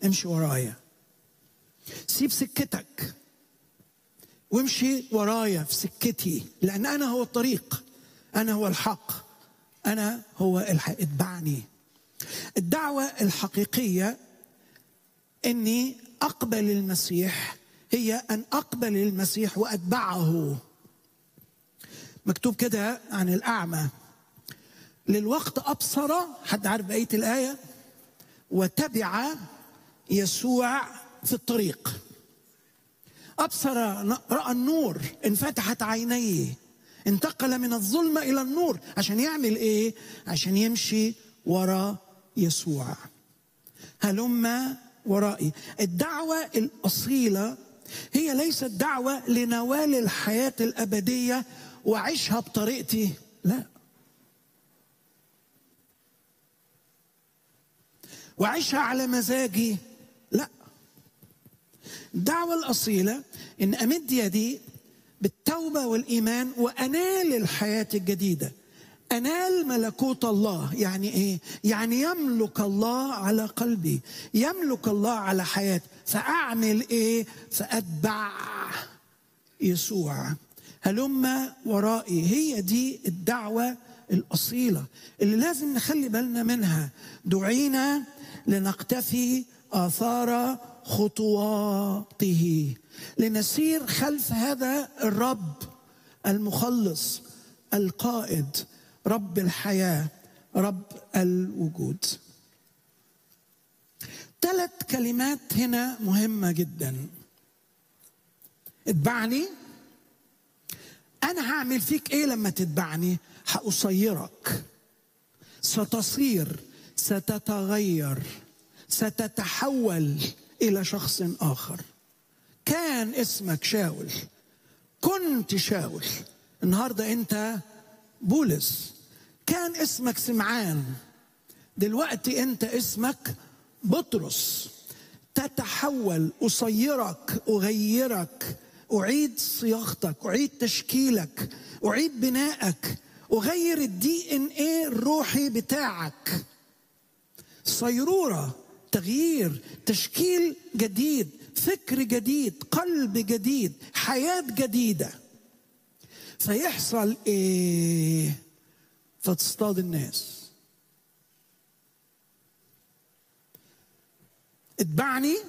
امشي ورايا سيب سكتك وامشي ورايا في سكتي لان انا هو الطريق انا هو الحق انا هو الحق اتبعني الدعوه الحقيقيه اني اقبل المسيح هي ان اقبل المسيح واتبعه مكتوب كده عن الاعمى للوقت ابصر حد عارف بقيه الايه وتبع يسوع في الطريق ابصر راى النور انفتحت عينيه انتقل من الظلمه الى النور عشان يعمل ايه عشان يمشي ورا يسوع هلم ورائي الدعوه الاصيله هي ليست دعوه لنوال الحياه الابديه واعيشها بطريقتي لا واعيشها على مزاجي لا الدعوة الأصيلة إن أمد يدي بالتوبة والإيمان وأنال الحياة الجديدة أنال ملكوت الله يعني إيه؟ يعني يملك الله على قلبي يملك الله على حياتي فأعمل إيه؟ فأتبع يسوع هلم ورائي هي دي الدعوة الأصيلة اللي لازم نخلي بالنا منها دعينا لنقتفي آثار خطواته لنسير خلف هذا الرب المخلص القائد رب الحياه رب الوجود ثلاث كلمات هنا مهمه جدا اتبعني انا هعمل فيك ايه لما تتبعني هأصيرك ستصير ستتغير ستتحول الى شخص اخر كان اسمك شاول كنت شاول النهارده انت بولس كان اسمك سمعان دلوقتي انت اسمك بطرس تتحول اصيرك اغيرك اعيد صياغتك اعيد تشكيلك اعيد بنائك اغير الدي ان ايه الروحي بتاعك صيروره تغيير تشكيل جديد فكر جديد قلب جديد حياة جديدة فيحصل ايه فتصطاد الناس اتبعني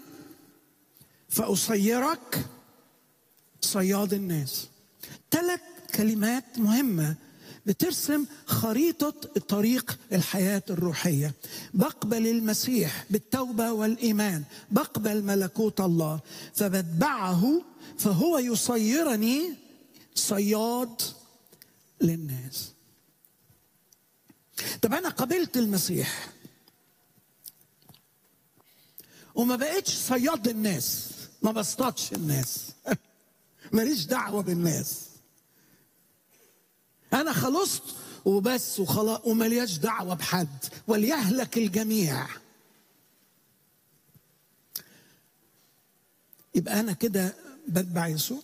فأصيرك صياد الناس ثلاث كلمات مهمة بترسم خريطة طريق الحياة الروحية بقبل المسيح بالتوبة والإيمان بقبل ملكوت الله فبتبعه فهو يصيرني صياد للناس طب أنا قبلت المسيح وما بقتش صياد الناس ما بصطادش الناس ماليش دعوة بالناس انا خلصت وبس وخلاص وملياش دعوه بحد وليهلك الجميع يبقى انا كده بتبع يسوع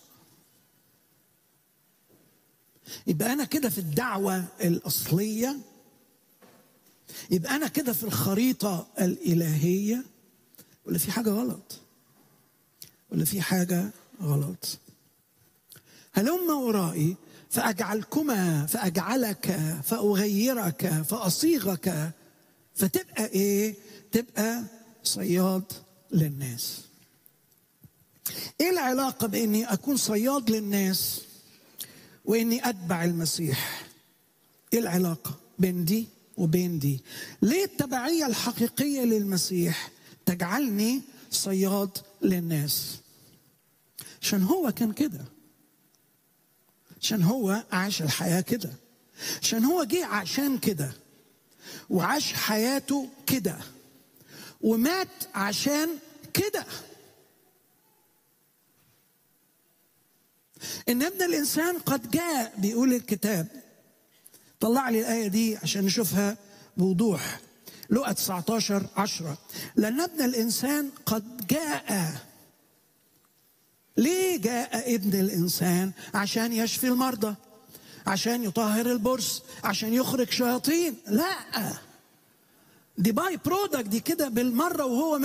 يبقى انا كده في الدعوه الاصليه يبقى انا كده في الخريطه الالهيه ولا في حاجه غلط ولا في حاجه غلط هلم ورائي فأجعلكما فأجعلك فأغيرك فأصيغك فتبقى إيه؟ تبقى صياد للناس. إيه العلاقة بإني أكون صياد للناس وإني أتبع المسيح؟ إيه العلاقة بين دي وبين دي؟ ليه التبعية الحقيقية للمسيح تجعلني صياد للناس؟ عشان هو كان كده. عشان هو عاش الحياة كده عشان هو جه عشان كده وعاش حياته كده ومات عشان كده إن ابن الإنسان قد جاء بيقول الكتاب طلع لي الآية دي عشان نشوفها بوضوح لقى 19 10 لأن ابن الإنسان قد جاء ليه جاء ابن الانسان عشان يشفي المرضى عشان يطهر البرص عشان يخرج شياطين لا دي باي برودكت دي كده بالمره وهو